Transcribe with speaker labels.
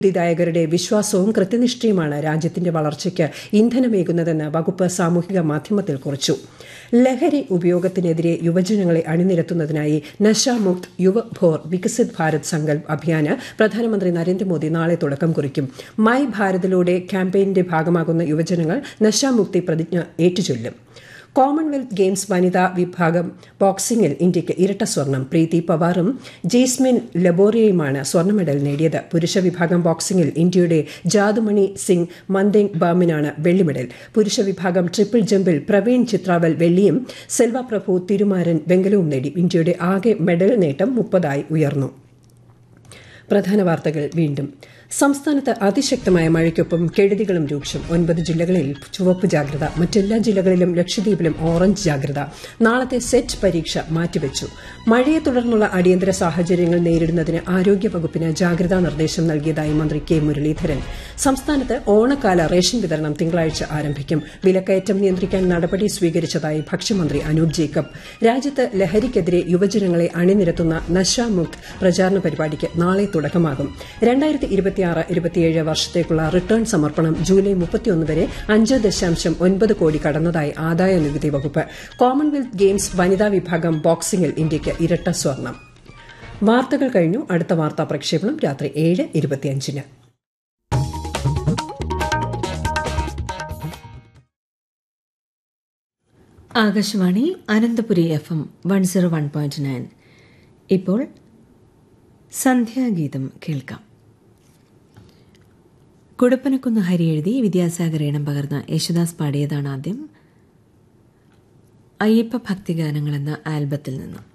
Speaker 1: നികുതിദായകരുടെ വിശ്വാസവും കൃത്യനിഷ്ഠയുമാണ് രാജ്യത്തിന്റെ വളർച്ചയ്ക്ക് ഇന്ധനമേകുന്നതെന്ന് വകുപ്പ് സാമൂഹിക മാധ്യമത്തിൽ കുറിച്ചു ലഹരി ഉപയോഗത്തിനെതിരെ യുവജനങ്ങളെ അണിനിരത്തുന്നതിനായി നശാമുക്ത് യുവഭോർ വികസിത് ഭാരത് സങ്കൽപ് അഭിയാന് പ്രധാനമന്ത്രി നരേന്ദ്രമോദി നാളെ തുടക്കം കുറിക്കും മൈ ഭാരതിലൂടെ ക്യാമ്പയിന്റെ ഭാഗമാകുന്ന യുവജനങ്ങൾ നശാമുക്തി പ്രതിജ്ഞ ഏറ്റുചൊല്ലും കോമൺവെൽത്ത് ഗെയിംസ് വനിതാ വിഭാഗം ബോക്സിംഗിൽ ഇന്ത്യയ്ക്ക് ഇരട്ട സ്വർണം പ്രീതി പവാറും ജെയ്സ്മിൻ ലബോറിയയുമാണ് സ്വർണ്ണ മെഡൽ നേടിയത് പുരുഷ വിഭാഗം ബോക്സിംഗിൽ ഇന്ത്യയുടെ ജാദുമണി സിംഗ് മന്ദേങ് ബാമിനാണ് വെള്ളി മെഡൽ പുരുഷ വിഭാഗം ട്രിപ്പിൾ ജമ്പിൽ പ്രവീൺ ചിത്രാവൽ വെള്ളിയും സെൽവ പ്രഭു തിരുമാരൻ വെങ്കലവും നേടി ഇന്ത്യയുടെ ആകെ മെഡൽ നേട്ടം മുപ്പതായി ഉയർന്നു പ്രധാന വാർത്തകൾ വീണ്ടും സംസ്ഥാനത്ത് അതിശക്തമായ മഴയ്ക്കൊപ്പം കെടുതികളും രൂക്ഷം ഒൻപത് ജില്ലകളിൽ ചുവപ്പ് ജാഗ്രത മറ്റെല്ലാ ജില്ലകളിലും ലക്ഷദ്വീപിലും ഓറഞ്ച് ജാഗ്രത നാളത്തെ സെറ്റ് പരീക്ഷ മാറ്റിവെച്ചു മഴയെ തുടർന്നുള്ള അടിയന്തര സാഹചര്യങ്ങൾ നേരിടുന്നതിന് ആരോഗ്യവകുപ്പിന് ജാഗ്രതാ നിർദ്ദേശം നൽകിയതായി മന്ത്രി കെ മുരളീധരൻ സംസ്ഥാനത്ത് ഓണക്കാല റേഷൻ വിതരണം തിങ്കളാഴ്ച ആരംഭിക്കും വിലക്കയറ്റം നിയന്ത്രിക്കാൻ നടപടി സ്വീകരിച്ചതായി ഭക്ഷ്യമന്ത്രി അനൂപ് ജേക്കബ് രാജ്യത്ത് ലഹരിക്കെതിരെ യുവജനങ്ങളെ അണിനിരത്തുന്ന നശാമുക്ത് പ്രചാരണ പരിപാടിക്ക് നാളെ തുടക്കമാകും രണ്ടായിരത്തി ഇരുപത്തിയാറ് ഇരുപത്തിയേഴ് വർഷത്തേക്കുള്ള റിട്ടേൺ സമർപ്പണം ജൂലൈ മുപ്പത്തിയൊന്ന് വരെ അഞ്ച് ദശാംശം ഒൻപത് കോടി കടന്നതായി ആദായ നികുതി വകുപ്പ് കോമൺവെൽത്ത് ഗെയിംസ് വനിതാ വിഭാഗം ബോക്സിംഗിൽ ഇന്ത്യയ്ക്ക് ഇരട്ട സ്വർണം വാർത്തകൾ കഴിഞ്ഞു അടുത്ത വാർത്താ പ്രക്ഷേപണം രാത്രി ഏഴ് ഇരുപത്തിയഞ്ചിന്
Speaker 2: Akashvani Ananthapuri F M one zero one point nine ഇപ്പോൾ സന്ധ്യാഗീതം കേൾക്കാം കുടപ്പനക്കുന്ന് ഹരി എഴുതി വിദ്യാസാഗർ ഇണം പകർന്ന യേശുദാസ് പാടിയതാണ് ആദ്യം അയ്യപ്പ ഭക്തിഗാനങ്ങൾ എന്ന ആൽബത്തിൽ നിന്നും